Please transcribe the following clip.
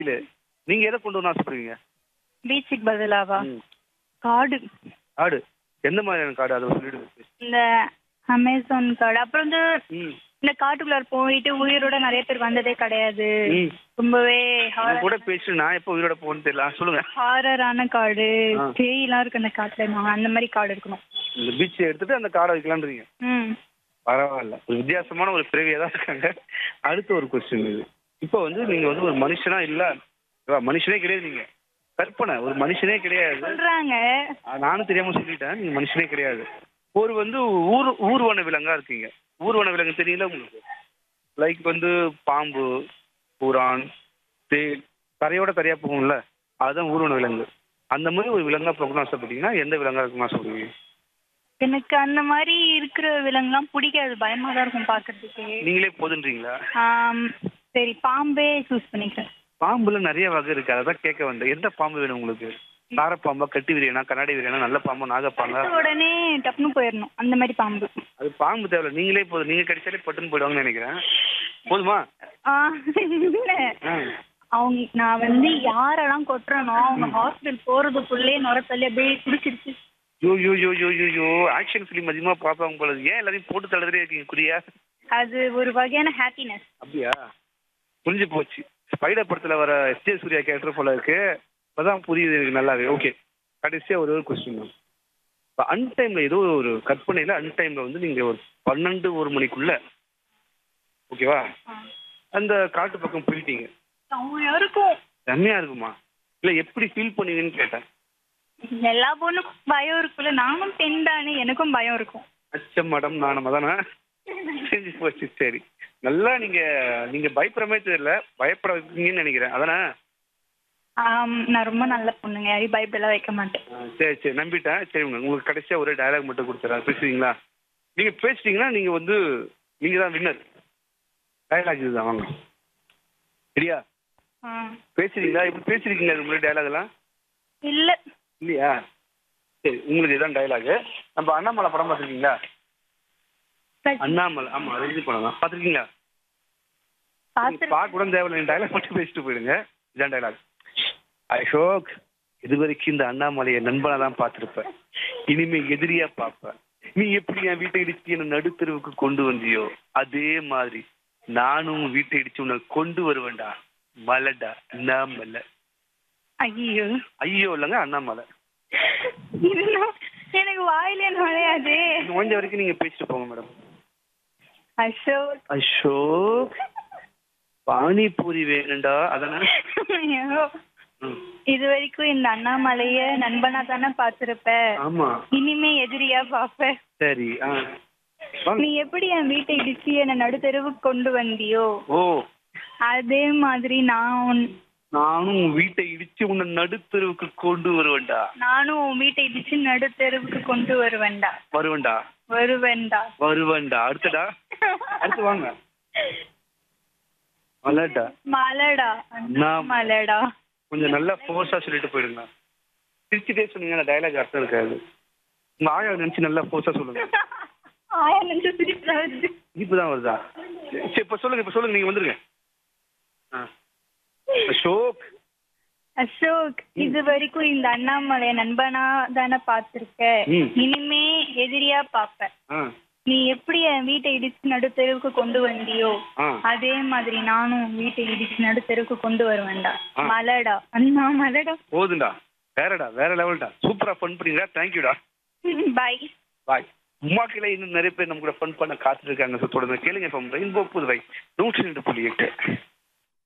இல்ல நீங்க எதை கொண்டு வரணும் ஆசைப்படுவீங்க பீச்சுக்கு பதிலாவா ம். காடு காடு எந்த மாதிரியான காடு அதை சொல்லிடுங்க இந்த அமேசான் காடு அப்புறம் வந்து ம் இந்த காட்டுக்குள்ளார போயிட்டு உயிரோட நிறைய பேர் வந்ததே கிடையாது ம் ரொம்பவே உங்க கூட பேசி நான் எப்போ உயிரோட போகணும்னு தெரியல ஆ, சொல்லுங்க ஹாரரான காடு ஆ. பேயெல்லாம் இருக்கு அந்த காட்டுல நான் அந்த மாதிரி காடு இருக்கணும் இந்த பீச்சை எடுத்துட்டு அந்த காடை வைக்கலான்றீங்க ம் பரவாயில்ல ஒரு வித்தியாசமான ஒரு பிறவியா தான் இருக்காங்க அடுத்த ஒரு கொஸ்டின் இது இப்போ வந்து நீங்க வந்து ஒரு மனுஷனா இல்ல ஓகேவா? மனுஷனே கிடையாது நீங்க கற்பனை ஒரு மனுஷனே கிடையாது சொல்றாங்க ஆ, நானும் தெரியாம சொல்லிட்டேன் நீங்க மனுஷனே கிடையாது ஒரு வந்து ஊர் ஊர்வன விலங்கா இருக்கீங்க ஊர்வன விலங்கு தெரியல உங்களுக்கு லைக் வந்து பாம்பு புறான் தேல் தரையோட தரையா போகும்ல அதுதான் ஊர்வன விலங்கு அந்த மாதிரி ஒரு விலங்கா போகணும்னு ஆசைப்பட்டீங்கன்னா எந்த விலங்கா இருக்கணும்னு ஆசைப்படுவீங்க எனக்கு அந்த மாதிரி இருக்கிற விலங்குலாம் பிடிக்காது பயமா தான் இருக்கும் பாக்குறதுக்கு நீங்களே போதுன்றீங்களா ஆம், சரி பாம்பே சூஸ் பண்ணிக்கிறேன் பாம்புல நிறைய வகை இருக்கு அதான் கேட்க வந்தேன் எந்த பாம்பு வேணும் உங்களுக்கு தாரப்பாம்பா கட்டி விரியனா கண்ணாடி விரியனா நல்ல பாம்பா நாகப்பாம்பா உடனே டப்புன்னு போயிடணும் அந்த மாதிரி பாம்பு அது பாம்பு தேவையில்ல நீங்களே போதும் நீங்க கடிச்சாலே பட்டுன்னு போயிடுவாங்கன்னு நினைக்கிறேன் போதுமா ஆ, இல்ல ஆ. அவங்க நான் வந்து யாரெல்லாம் கொட்டுறனோ அவங்க ஹாஸ்பிட்டல் போறதுக்குள்ளே நுரத்தள்ளி அப்படியே குடிச்சிருச்சு யோ யோ யோ யோ யோ யோ ஆக்ஷன் ஃபிலிம் அதிகமா பார்ப்பாங்க போல இருக்கு. ஏன் எல்லாரையும் போட்டு தள்ளுறதே இருக்கீங்க குறியா அது ஒரு வகையான ஹாப்பினஸ் அப்படியா புரிஞ்சு போச்சு ஸ்பைடர் படத்துல வர எஸ் ஜே சூர்யா கேரக்டர் போல இருக்கு இப்பதான் புரியுது எனக்கு நல்லாவே ஓகே கடைசியா ஒரு ஒரு கொஸ்டின் தான் இப்போ அன்டைம்ல ஏதோ ஒரு கற்பனையில அன்டைம்ல வந்து நீங்க ஒரு பன்னெண்டு ஒரு மணிக்குள்ள ஓகேவா அந்த காட்டு பக்கம் போயிட்டீங்க செம்மையா இருக்கும் செம்மையா இருக்குமா இல்ல எப்படி ஃபீல் பண்ணுவீங்கன்னு கேட்டேன் எல்லா பொண்ணுக்கும் பயம் இருக்குல்ல நானும் பெண் தானே எனக்கும் பயம் இருக்கும் அச்சம் மடம் நாணம் தானே செஞ்சு போச்சு சரி நல்லா நீங்க நீங்க பயப்படுற மாதிரி தெரியல பயப்பட வைப்பீங்கன்னு நினைக்கிறேன் அதானே ஆம், நான் ரொம்ப நல்ல பொண்ணுங்க யாரையும் பயப்படலாம் வைக்க மாட்டேன் ஆ, சரி சரி நம்பிட்டேன் சரி உங்க- உங்களுக்கு கடைசியா ஒரு டயலாக் மட்டும் கொடுத்துறேன் பேசுவீங்களா நீங்க பேசிட்டீங்கன்னா நீங்க வந்து நீங்க தான் வின்னர் டயலாக் இதுதான் வாங்க சரியா ஆ. பேசுறீங்களா இப்படி பேசிருக்கீங்க அது முன்னாடி டயலாக் எல்லாம் இல்ல இல்லையா சரி உங்களுக்கு இதுதான் டயலாக் நம்ம அண்ணாமலை படம் பார்த்துருக்கீங்களா அண்ணாமலை ஆமா ரஜினி படம் தான் பார்த்துருக்கீங்களா பாத்துருக்கேன். பார்க்க கூட தேவையில்லை டைலாக் மட்டும் பேசிட்டு போயிடுங்க இதான் டைலாக் அசோக் இது வரைக்கும் இந்த அண்ணாமலையை நண்பனா தான் பார்த்திருப்பேன் இனிமே எதிரியா பார்ப்பேன் நீ எப்படி என் வீட்டை இடிச்சு என்ன நடுத்தெருவுக்கு கொண்டு வந்தியோ அதே மாதிரி நானும் உன் வீட்டை இடிச்சு உன்னை கொண்டு வருவேன்டா மலைடா அண்ணாமலை ஐயோ ஐயோ இல்லைங்க அண்ணாமலை இதெல்லாம் எனக்கு வாயிலே நுழையாது இது முடிஞ்ச வரைக்கும் நீங்க பேசிட்டு போங்க மேடம் அசோக் அசோக் பானிபூரி வேணும்டா அதானே ஐயோ. ம். இது வரைக்கும் இந்த அண்ணாமலைய நண்பனா தானே பாத்திருப்ப ஆமா இனிமே எதிரியா பாப்ப சரி ஆ வாங்க. நீ எப்படி என் வீட்டை இடிச்சு என்ன நடுத்தெருவுக்கு கொண்டு வந்தியோ ஓ அதே மாதிரி நான் உன்- நானும் உன் வீட்டை இடிச்சு உன்னை நடுத்தெருவுக்கு கொண்டு வருவேன்டா நானும் உன் வீட்டை இடிச்சு நடுத்தெருவுக்கு கொண்டு வருவேன்டா வருவேன்டா வருவேன்டா வருவேன்டா அடுத்தடா அடுத்து வாங்க மலடா மலடா நான்- மலடா கொஞ்சம் நல்லா ஃபோர்ஸா சொல்லிட்டு போயிடுங்க சிரிச்சுட்டே சொன்னீங்கன்னா டைலாக் அர்த்தம் இருக்காது உங்க ஆயா நினைச்சு நல்லா ஃபோர்ஸா சொல்லுங்க ஆயா நிமிஷம் சிரிப்பா வருது இப்பதான் வருதா சரி இப்ப சொல்லுங்க இப்ப சொல்லுங்க நீங்க வந்துருங்க ஆ. அசோக் அசோக் இது வரைக்கும் இந்த அண்ணாமலைய நண்பனா தானே பாத்திருக்க ம். இனிமே எதிரியா பாப்ப ஆ நீ எப்படி என் வீட்டை இடிச்சு நடுத்தெருவுக்கு கொண்டு வந்தியோ ஆ அதே மாதிரி நானும் உன் வீட்டை இடிச்சு நடுத்தெருவுக்கு கொண்டு வருவேன்டா ஆ. மலடா அண்ணா மலடா போதுண்டா வேறடா வேற லெவல்டா சூப்பரா ஃபன் பண்ணீங்களா தேங்க்யூடா பை பாய் உமாக்கில இன்னும் நிறைய பேர் நம்ம கூட ஃபன் பண்ண காத்துட்டு இருக்காங்க ஸோ தொடர்ந்து கேளுங்க இப்போ ரெயின்போ புதுவை நூற்றி ரெண்டு புள்ளி எட்டு